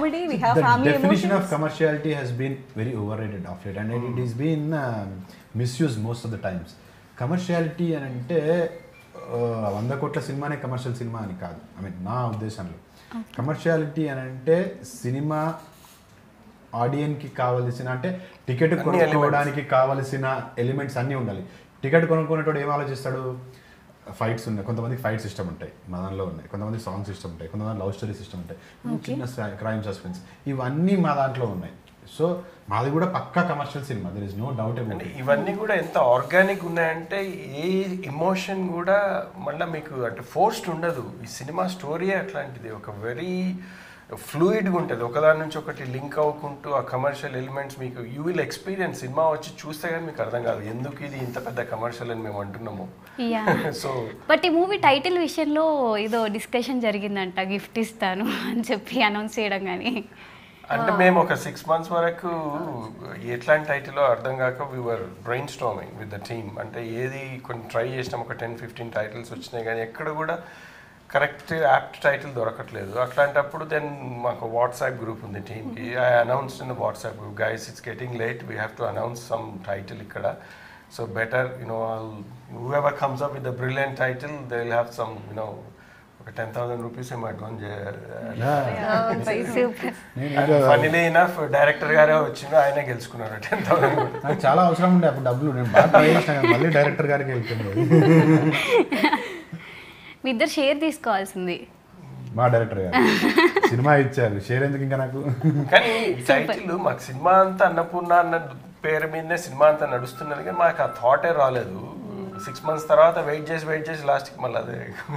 comedy, we have the family definition emotions. of commerciality has been very overrated of late and it is been um, misused most of the times commerciality అని అంటే uh, వంద కోట్ల సినిమానే commercial cinema అని కాదు I mean నా ఉద్దేశంలో commerciality అని అంటే సినిమా ఆడియన్కి కావలసిన అంటే టికెట్ అన్ని కొనుక్కోవడానికి కావలసిన ఎలిమెంట్స్ అన్నీ ఉండాలి టికెట్ కొనుక్కునేటోడు ఏం ఆలోచిస్తాడు ఫైట్స్ ఉన్నాయి కొంతమందికి ఫైట్ సిస్టమ్ ఉంటాయి మా దానిలో ఉన్నాయి కొంతమంది సాంగ్ సిస్టమ్ ఉంటాయి కొంతమంది లవ్ స్టోరీ సిస్టమ్ ఉంటాయి చిన్న క్రైమ్ సస్పెన్స్ ఇవన్నీ మా దాంట్లో ఉన్నాయి సో మాది కూడా పక్కా commercial cinema there is no doubt about అంటే ఇవన్నీ కూడా ఎంత ఆర్గానిక్ ఉన్నాయంటే ఏ ఎమోషన్ కూడా మళ్ళీ మీకు అంటే ఫోర్స్డ్ ఉండదు ఈ సినిమా స్టోరీ అట్లాంటిది ఒక వెరీ ఫ్లూయిడ్గా ఉంటుంది ఒకదాని నుంచి ఒకటి లింక్ అవ్వకుంటూ ఆ కమర్షియల్ ఎలిమెంట్స్ మీకు యూ విల్ ఎక్స్పీరియన్స్ సినిమా వచ్చి చూస్తే కానీ మీకు అర్థం కాదు ఎందుకు ఇది ఇంత పెద్ద కమర్షియల్ అని మేము అంటున్నాము యా సో బట్ ఈ మూవీ టైటిల్ విషయంలో ఏదో డిస్కషన్ జరిగిందంట గిఫ్ట్ ఇస్తాను అని చెప్పి అనౌన్స్ చేయడం కానీ అంటే మేము ఒక సిక్స్ మంత్స్ వరకు ఎట్లాంటి టైటిల్ అర్థం కాక we're brainstorming with the team అంటే ఏది కొన్ని ట్రై చేసినాం ఒక టెన్ ఫిఫ్టీన్ టైటిల్స్ వచ్చినాయి కానీ ఎక్కడ కూడా కరెక్ట్ యాప్ట్ టైటిల్ దొరకట్లేదు అట్లాంటప్పుడు దెన్ మాకు వాట్సాప్ గ్రూప్ ఉంది టీమ్కి I announce in WhatsApp group guys it's getting late we have to announce some title ఇక్కడ so better you know who ever comes up with the brilliant title they will have some you know ఒక ten thousand rupees ఏమో advance super funnily enough director గారే వచ్చిండు ఆయనే గెలుచుకున్నారు ten thousand నాకు చాలా అవసరం ఉండే అప్పుడు డబ్బులు నేను బాగా ట్రై చేసిన కానీ మళ్ళీ డైరెక్టర్ గారికి వెళ్తుంది మీ ఇద్దరు షేర్ తీసుకోవాల్సింది మా డైరెక్టర్ గారు సినిమా ఇచ్చారు షేర్ ఎందుకు ఇంకా నాకు కానీ టైటిల్ మాకు సినిమా అంతా అన్నపూర్ణ అన్న పేరు మీదనే సినిమా అంతా నడుస్తున్నది కానీ మాకు ఆ థాటే రాలేదు సిక్స్ మంత్స్ తర్వాత వెయిట్ చేసి వెయిట్ చేసి లాస్ట్కి మళ్ళీ అదే